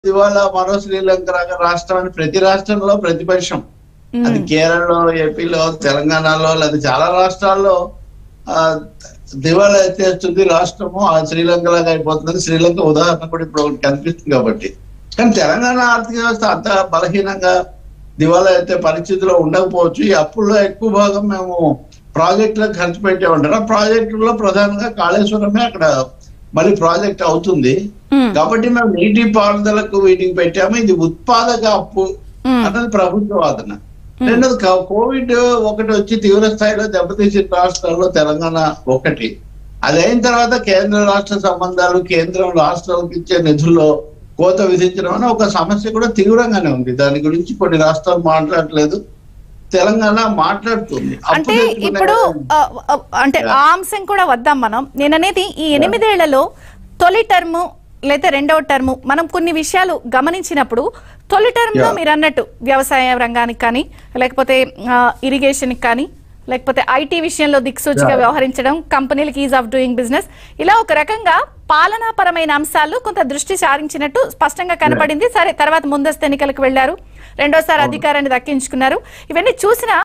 ఇవాళ మరో శ్రీలంక రా- రాష్ట్రం అని ప్రతి రాష్ట్రంలో ప్రతిపక్షం అది కేరళలో ఏపీలో తెలంగాణలో లేదా చాలా రాష్ట్రాల్లో ఆ దివాళా ఎత్తేస్తుంది రాష్ట్రము ఆ శ్రీలంక లాగా అయిపోతుంది శ్రీలంక ఉదాహరణ కూడా ఇప్పుడు ఒకటి కనిపిస్తుంది కాబట్టి కానీ తెలంగాణ ఆర్థిక వ్యవస్థ అంత బలహీనంగా దివాళా అయితే పరిస్థితిలో ఉండకపోవచ్చు ఈ అప్పుల్లో ఎక్కువ భాగం మేము ప్రాజెక్టులకు ఖర్చు పెట్టే ఉంటారు ఆ ప్రాజెక్టులో ప్రధానంగా కాళేశ్వరమే అక్కడ మళ్ళీ ప్రాజెక్ట్ అవుతుంది మ్మ్. కాబట్టి మేము నీటి పారుదలకు వీటికి పెట్టాము ఇది ఉత్పాదక అప్పు మ్మ్. అన్నది ప్రభుత్వ వాదన రెండోది క- కోవిడ్ ఒకటి వచ్చి తీవ్ర స్థాయిలో దెబ్బతీసిన రాష్ట్రాల్లో తెలంగాణ ఒకటి అది అయిన తర్వాత కేంద్ర రాష్ట్ర సంబంధాలు కేంద్రం రాష్ట్రాలకు ఇచ్చే నిధుల్లో కోత విధించడం అనే ఒక సమస్య కూడా తీవ్రంగానే ఉంది దాని గురించి కొన్ని రాష్ట్రాలు మాట్లాడలేదు తెలంగాణ మాట్లాడుతుంది అప్పు అంటే తెచ్చుకునే- ఇప్పుడు ఆ, ఆ, అంటే ఆ అంశం కూడా వద్దాం మనం నేను అనేది ఈ ఎనిమిదేళ్లలో తొలి టర్ము లేదా రెండవ టర్ము మనం కొన్ని విషయాలు గమనించినప్పుడు తొలి టర్మ్ లో Yeah. మీరు అన్నట్టు వ్యవసాయ రంగానికి కానీ లేకపోతే ఇరిగేషన్ కానీ లేకపోతే ఐటీ విషయంలో దిక్సూచిగా Yeah. వ్యవహరించడం కంపెనీలకు ఈజ్ ఆఫ్ డూయింగ్ బిజినెస్ ఇలా ఒక రకంగా పాలనాపరమైన అంశాలు కొంత దృష్టి సారించినట్టు స్పష్టంగా కనపడింది సరే తర్వాత ముందస్తు ఎన్నికలకు వెళ్లారు రెండోసారి అధికారాన్ని దక్కించుకున్నారు ఇవన్నీ చూసినా